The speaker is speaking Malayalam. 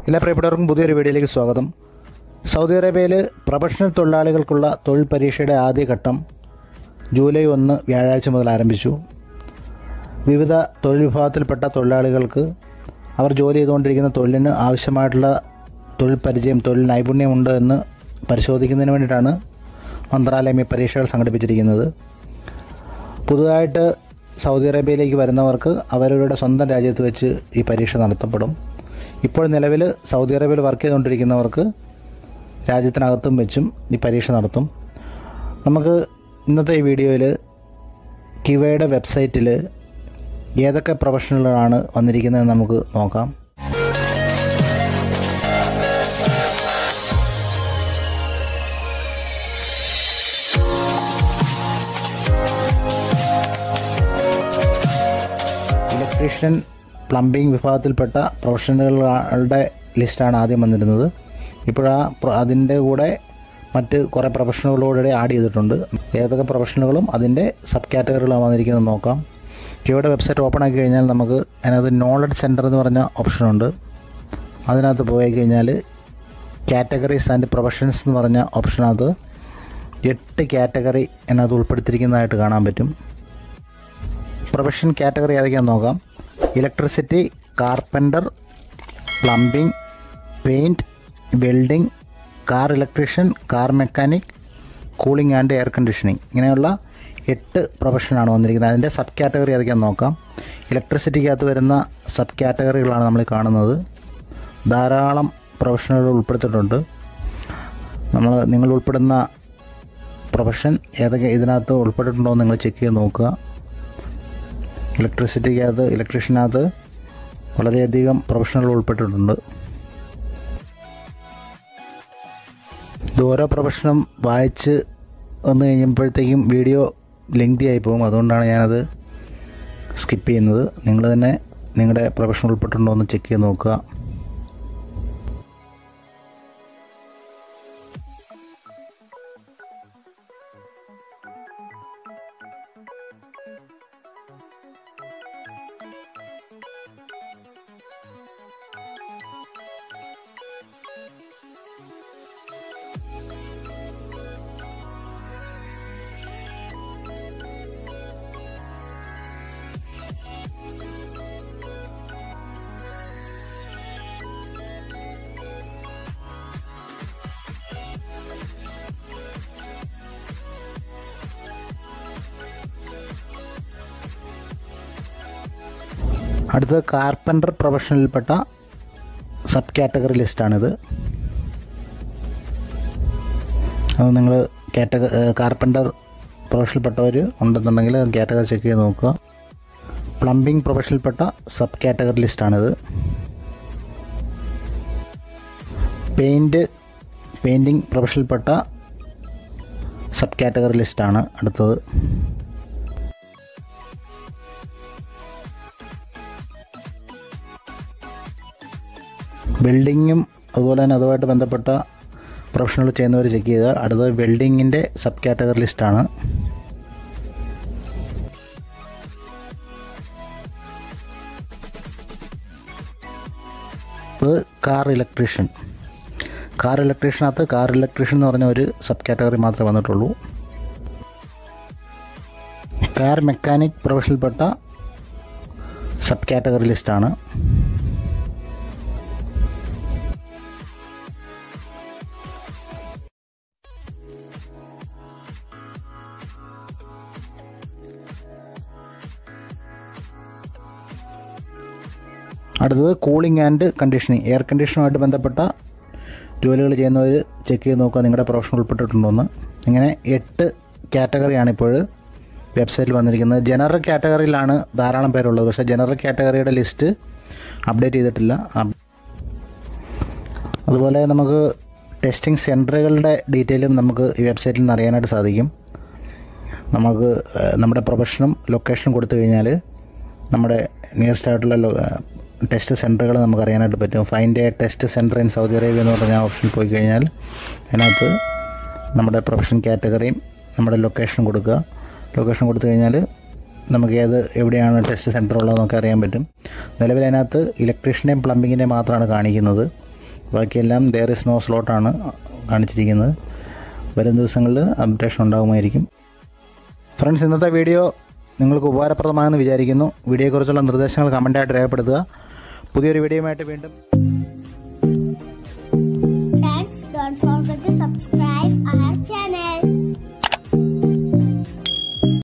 എല്ലാ പ്രിയപ്പെട്ടവർക്കും പുതിയൊരു വീഡിയോയിലേക്ക് സ്വാഗതം സൗദി അറേബ്യയിൽ പ്രൊഫഷണൽ തൊഴിലാളികൾക്കുള്ള തൊഴിൽ പരീക്ഷയുടെ ആദ്യഘട്ടം ജൂലൈ ഒന്ന് വ്യാഴാഴ്ച മുതൽ ആരംഭിച്ചു വിവിധ തൊഴിൽ വിഭാഗത്തിൽപ്പെട്ട തൊഴിലാളികൾക്ക് അവർ ജോലി ചെയ്തുകൊണ്ടിരിക്കുന്ന തൊഴിലിന് ആവശ്യമായിട്ടുള്ള തൊഴിൽ പരിചയം തൊഴിൽ നൈപുണ്യമുണ്ട് എന്ന് പരിശോധിക്കുന്നതിന് വേണ്ടിയിട്ടാണ് മന്ത്രാലയം ഈ പരീക്ഷകൾ സംഘടിപ്പിച്ചിരിക്കുന്നത് പുതുതായിട്ട് സൗദി അറേബ്യയിലേക്ക് വരുന്നവർക്ക് അവരവരുടെ സ്വന്തം രാജ്യത്ത് വെച്ച് ഈ പരീക്ഷ നടത്തപ്പെടും ഇപ്പോൾ നിലവിൽ സൗദി അറേബ്യയിൽ വർക്ക് ചെയ്തുകൊണ്ടിരിക്കുന്നവർക്ക് രാജ്യത്തിനകത്തും വെച്ചും ഈ പരീക്ഷ നടത്തും നമുക്ക് ഇന്നത്തെ ഈ വീഡിയോയിൽ കിവയുടെ വെബ്സൈറ്റിൽ ഏതൊക്കെ പ്രൊഫഷണലുകളാണ് വന്നിരിക്കുന്നതെന്ന് നമുക്ക് നോക്കാം ഇലക്ട്രീഷ്യൻ പ്ലംബിംഗ് വിഭാഗത്തിൽപ്പെട്ട പ്രൊഫഷണലുകളുടെ ലിസ്റ്റാണ് ആദ്യം വന്നിരുന്നത് ഇപ്പോൾ ആ പ്ര- അതിൻ്റെ കൂടെ മറ്റ് കുറേ പ്രൊഫഷണലുകളോടെ ആഡ് ചെയ്തിട്ടുണ്ട് ഏതൊക്കെ പ്രൊഫഷണലുകളും അതിൻ്റെ സബ് കാറ്റഗറികളാണ് വന്നിരിക്കുന്നത് നോക്കാം കിവയുടെ വെബ്സൈറ്റ് ഓപ്പൺ ആക്കി കഴിഞ്ഞാൽ നമുക്ക് അതിനകത്ത് നോളജ് സെൻറ്റർ എന്ന് പറഞ്ഞ ഓപ്ഷനുണ്ട് അതിനകത്ത് പോയി കഴിഞ്ഞാൽ കാറ്റഗറീസ് ആൻഡ് പ്രൊഫഷൻസ് എന്ന് പറഞ്ഞ ഓപ്ഷനകത്ത് എട്ട് കാറ്റഗറി അതിനകത്ത് ഉൾപ്പെടുത്തിയിരിക്കുന്നതായിട്ട് കാണാൻ പറ്റും പ്രൊഫഷൻ കാറ്റഗറി ഏതൊക്കെയാണെന്ന് നോക്കാം electricity carpenter plumbing paint welding car electrician car mechanic cooling and air conditioning ഇങ്ങനെയുള്ള എട്ട് പ്രൊഫഷനാണ് വന്നിരിക്കുന്നത് അതിൻ്റെ സബ് കാറ്റഗറി ഏതൊക്കെയാണെന്ന് നോക്കാം ഇലക്ട്രിസിറ്റിക്കകത്ത് വരുന്ന സബ് കാറ്റഗറികളാണ് നമ്മൾ ഈ കാണുന്നത് ധാരാളം പ്രൊഫഷനുകൾ ഉൾപ്പെടുത്തിയിട്ടുണ്ട് നമ്മൾ നിങ്ങൾ ഉൾപ്പെടുന്ന പ്രൊഫഷൻ ഏതൊക്കെ ഇതിനകത്ത് ഉൾപ്പെട്ടിട്ടുണ്ടോ എന്ന് നിങ്ങൾ ചെക്ക് ചെയ്ത് നോക്കുക ഇലക്ട്രിസിറ്റിക്കകത്ത് ഇലക്ട്രീഷ്യനകത്ത് വളരെയധികം പ്രൊഫഷണൽ ഉൾപ്പെട്ടിട്ടുണ്ട് ഇത് ഓരോ പ്രൊഫഷനും വായിച്ച് വന്നു കഴിയുമ്പോഴത്തേക്കും വീഡിയോ ലെങ്തി ആയി പോകും അതുകൊണ്ടാണ് ഞാനത് സ്കിപ്പ് ചെയ്യുന്നത് നിങ്ങൾ തന്നെ നിങ്ങളുടെ പ്രൊഫഷൻ ഉൾപ്പെട്ടിട്ടുണ്ടോ എന്ന് ചെക്ക് ചെയ്ത് നോക്കുക അടുത്തത് കാർപ്പൻ്റർ പ്രൊഫഷനിൽപ്പെട്ട സബ് കാറ്റഗറി ലിസ്റ്റാണിത് അത് നിങ്ങൾ കാറ്റഗ കാർപ്പൻ്റർ പ്രൊഫഷനിൽപ്പെട്ടവർ ഉണ്ടെന്നുണ്ടെങ്കിൽ കാറ്റഗറി ചെക്ക് ചെയ്ത് നോക്കുക പ്ലംബിംഗ് പ്രൊഫഷനിൽപ്പെട്ട സബ് കാറ്റഗറി ലിസ്റ്റാണിത് പെയിൻറ്റ് പെയിൻറ്റിംഗ് പ്രൊഫഷനിൽപ്പെട്ട സബ് കാറ്റഗറി ലിസ്റ്റാണ് അടുത്തത് വെൽഡിങ്ങും അതുപോലെ തന്നെ അതുമായിട്ട് ബന്ധപ്പെട്ട പ്രൊഫഷണൽ ചെയ്യുന്നവർ ചെക്ക് ചെയ്താൽ അടുത്തത് വെൽഡിങ്ങിൻ്റെ സബ് കാറ്റഗറി ലിസ്റ്റാണ് അത് കാർ ഇലക്ട്രീഷ്യൻ കാർ ഇലക്ട്രീഷ്യനകത്ത് കാർ ഇലക്ട്രീഷ്യൻ എന്ന് പറഞ്ഞ ഒരു സബ് കാറ്റഗറി മാത്രമേ വന്നിട്ടുള്ളൂ കാർ മെക്കാനിക് പ്രൊഫഷനിൽപ്പെട്ട സബ് കാറ്റഗറി ലിസ്റ്റാണ് അടുത്തത് കൂളിംഗ് ആൻഡ് കണ്ടീഷനിങ് എയർ കണ്ടീഷനുമായിട്ട് ബന്ധപ്പെട്ട ജോലികൾ ചെയ്യുന്നവർ ചെക്ക് ചെയ്ത് നോക്കുക നിങ്ങളുടെ പ്രൊഫഷൻ ഉൾപ്പെട്ടിട്ടുണ്ടോയെന്ന് ഇങ്ങനെ എട്ട് കാറ്റഗറിയാണ് ഇപ്പോൾ വെബ്സൈറ്റിൽ വന്നിരിക്കുന്നത് ജനറൽ കാറ്റഗറിയിലാണ് ധാരാളം പേരുള്ളത് പക്ഷേ ജനറൽ കാറ്റഗറിയുടെ ലിസ്റ്റ് അപ്ഡേറ്റ് ചെയ്തിട്ടില്ല അപ്- അതുപോലെ നമുക്ക് ടെസ്റ്റിംഗ് സെൻറ്ററുകളുടെ ഡീറ്റെയിലും നമുക്ക് ഈ വെബ്സൈറ്റിൽ നിന്ന് അറിയാനായിട്ട് സാധിക്കും നമുക്ക് ഏഹ്, നമ്മുടെ പ്രൊഫഷനും ലൊക്കേഷനും കൊടുത്തു കഴിഞ്ഞാൽ നമ്മുടെ നിയറസ്റ്റ് ആയിട്ടുള്ള ലൊ- ഏഹ്, ടെസ്റ്റ് സെൻറ്ററുകൾ നമുക്ക് അറിയാനായിട്ട് പറ്റും find a test centre in Saudi Arabia എന്ന് പറഞ്ഞ ഓപ്ഷനിൽ പോയി കഴിഞ്ഞാൽ അതിനകത്ത് നമ്മുടെ പ്രൊഫഷൻ കാറ്റഗറിയും നമ്മുടെ ലൊക്കേഷനും കൊടുക്കുക ലൊക്കേഷൻ കൊടുത്തു കഴിഞ്ഞാൽ നമുക്ക് ഏത് എവിടെയാണ് ടെസ്റ്റ് സെൻറ്റർ ഉള്ളതെന്നൊക്കെ അറിയാൻ പറ്റും നിലവിൽ അതിനകത്ത് ഇലക്ട്രീഷ്യൻ്റെയും പ്ലംബിങ്ങിൻ്റെയും മാത്രമാണ് കാണിക്കുന്നത് ബാക്കിയെല്ലാം ദർ ഇസ് നോ സ്ലോട്ടാണ് കാണിച്ചിരിക്കുന്നത് വരും ദിവസങ്ങളിൽ അപ്ഡേഷൻ ഉണ്ടാകുമായിരിക്കും ഫ്രണ്ട്സ് ഇന്നത്തെ വീഡിയോ നിങ്ങൾക്ക് ഉപകാരപ്രദമായെന്ന് വിചാരിക്കുന്നു വീഡിയോയെക്കുറിച്ചുള്ള നിർദ്ദേശങ്ങൾ കമൻറ്റായിട്ട് രേഖപ്പെടുത്തുക പുതിയൊരു വീഡിയോയുമായിട്ട് വീണ്ടും Friends, don't forget to subscribe our channel.